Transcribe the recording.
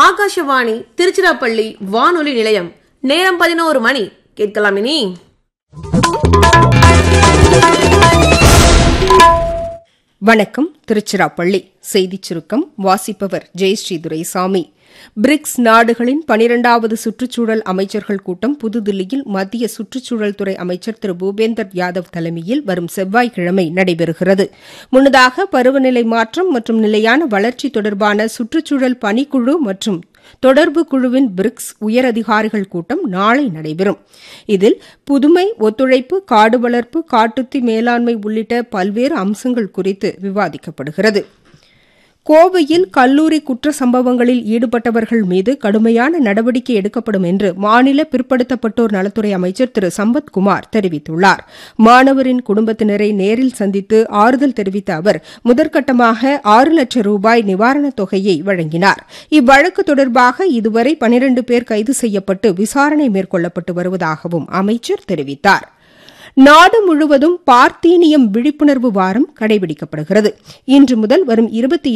ஆகாஷவாணி திருச்சிராப்பள்ளி வானொலி நிலையம் நேரம் பதினோரு மணி கேட்கலாம் இனி வணக்கம் திருச்சிராப்பள்ளி செய்திச் சுருக்கம் வாசிப்பவர் ஜெயஸ்ரீ துரைசாமி பிரிக்ஸ் நாடுகளின் பனிரெண்டாவது சுற்றுச்சூழல் அமைச்சர்கள் கூட்டம் புதுதில்லியில் மத்திய சுற்றுச்சூழல் துறை அமைச்சர் திரு பூபேந்தர் யாதவ் தலைமையில் வரும் செவ்வாய்க்கிழமை நடைபெறுகிறது முன்னதாக பருவநிலை மாற்றம் மற்றும் நிலையான வளர்ச்சி தொடர்பான சுற்றுச்சூழல் பணிக்குழு மற்றும் தொடர்பு குழுவின் பிரிக்ஸ் உயரதிகாரிகள் கூட்டம் நாளை நடைபெறும் இதில் புதுமை ஒத்துழைப்பு காடு வளர்ப்பு காட்டுத்தி மேலாண்மை உள்ளிட்ட பல்வேறு அம்சங்கள் குறித்து விவாதிக்கப்படுகிறது கோவையில் கல்லூரி குற்ற சம்பவங்களில் ஈடுபட்டவர்கள் மீது கடுமையான நடவடிக்கை எடுக்கப்படும் என்று மாநில பிற்படுத்தப்பட்டோர் நலத்துறை அமைச்சர் திரு சம்பத்குமார் தெரிவித்துள்ளார் மாணவரின் குடும்பத்தினரை நேரில் சந்தித்து ஆறுதல் தெரிவித்த அவர் முதற்கட்டமாக ஆறு லட்சம் ரூபாய் நிவாரணத் தொகையை வழங்கினார் இவ்வழக்கு தொடர்பாக இதுவரை பனிரண்டு பேர் கைது செய்யப்பட்டு விசாரணை மேற்கொள்ளப்பட்டு வருவதாகவும் அமைச்சர் தெரிவித்தார் நாடு முழுவதும் பார்த்தீனியம் விழிப்புணர்வு வாரம் கடைபிடிக்கப்படுகிறது இன்று முதல் வரும் இருபத்தி